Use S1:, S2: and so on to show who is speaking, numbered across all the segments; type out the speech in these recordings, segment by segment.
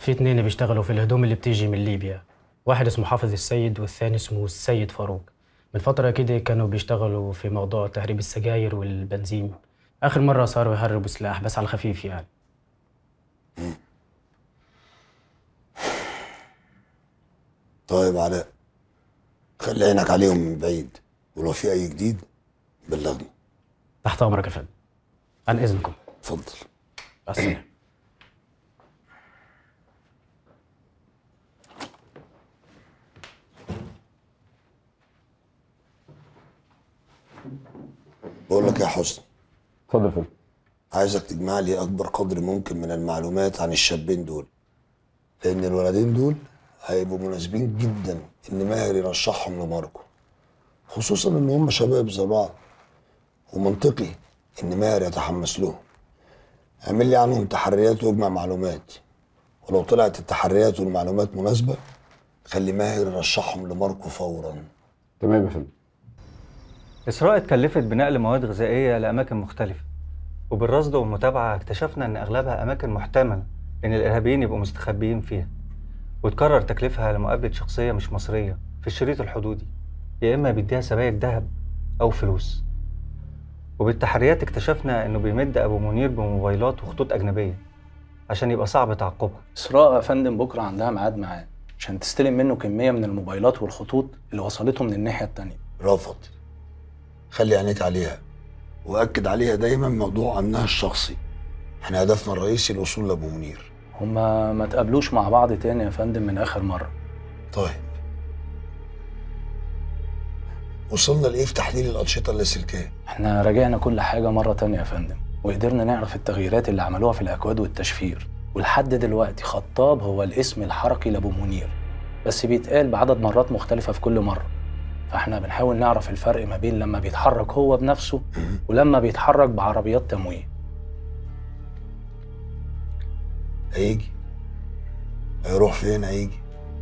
S1: في اتنين بيشتغلوا في الهدوم اللي بتيجي من ليبيا واحد اسمه حافظ السيد والثاني اسمه السيد فاروق من فترة كده كانوا بيشتغلوا في موضوع تهريب السجاير والبنزين آخر مرة صاروا يهربوا سلاح بس على الخفيف يعني
S2: طيب علاء خلي عينك عليهم من بعيد ولو في اي جديد بلغني
S1: تحت أمرك يا فندم عن إذنكم
S2: اتفضل
S1: مع السلامة
S2: بقول لك يا حسن
S3: اتفضل يا فندم
S2: عايزك تجمع لي اكبر قدر ممكن من المعلومات عن الشابين دول لان الولدين دول هيبقوا مناسبين جدا ان ماهر يرشحهم لماركو خصوصا ان هم شباب زي بعض ومنطقي ان ماهر يتحمس لهم اعمل لي عنهم تحريات واجمع معلومات ولو طلعت التحريات والمعلومات مناسبه خلي ماهر يرشحهم لماركو فورا
S3: تمام يا فندم
S4: إسراء اتكلفت بنقل مواد غذائية لأماكن مختلفة وبالرصد والمتابعة اكتشفنا إن أغلبها أماكن محتملة إن الإرهابيين يبقوا مستخبيين فيها وتكرر تكليفها لمقابلة شخصية مش مصرية في الشريط الحدودي يا إما بيديها سبايك ذهب أو فلوس وبالتحريات اكتشفنا إنه بيمد أبو منير بموبايلات وخطوط أجنبية عشان يبقى صعب تعقبها
S5: إسراء يا فندم بكرة عندها ميعاد معاه عشان تستلم منه كمية من الموبايلات والخطوط اللي وصلته من الناحية التانية
S2: رفض خلي عينيك عليها واكد عليها دايما موضوع امنها الشخصي احنا هدفنا الرئيسي الوصول لابو منير
S5: هما ما تقابلوش مع بعض تاني يا فندم من آخر مرة
S2: طيب وصلنا لايه في تحليل الانشطه اللاسلكيه
S5: احنا راجعنا كل حاجة مرة تانية يا فندم وقدرنا نعرف التغييرات اللي عملوها في الأكواد والتشفير ولحد دلوقتي خطاب هو الاسم الحركي لأبو منير بس بيتقال بعدد مرات مختلفة في كل مرة فاحنا بنحاول نعرف الفرق ما بين لما بيتحرك هو بنفسه ولما بيتحرك بعربيات تمويه
S2: هيجي هيروح فين هيجي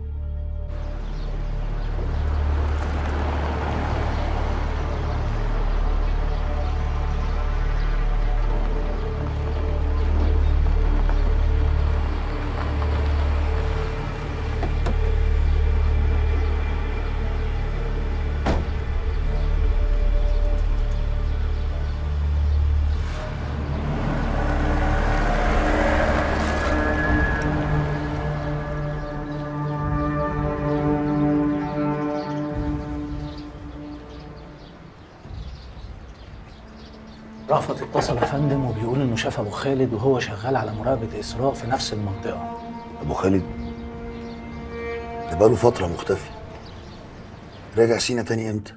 S5: رأفت اتصل يا فندم وبيقول انه شاف ابو خالد وهو شغال على مراقبة اسراء في نفس المنطقة
S2: ابو خالد ده بقاله فتره مختفي راجع سينا تاني امتى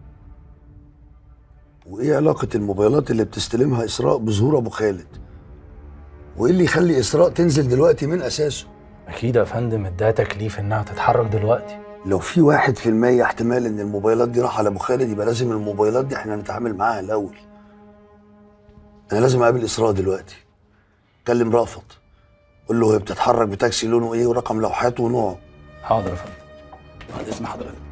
S2: وايه علاقه الموبايلات اللي بتستلمها اسراء بظهور ابو خالد وايه اللي يخلي اسراء تنزل دلوقتي من اساسه
S5: اكيد يا فندم اداها تكليف انها تتحرك دلوقتي
S2: لو في واحد في المية احتمال ان الموبايلات دي راح على ابو خالد يبقى لازم الموبايلات دي احنا نتعامل معاها الاول انا لازم اقابل اسراء دلوقتي كلم رأفت قول له هي بتتحرك بتاكسي لونه ايه ورقم لوحاته ونوعه
S5: حاضر يا فندم بعد اذن حضرتك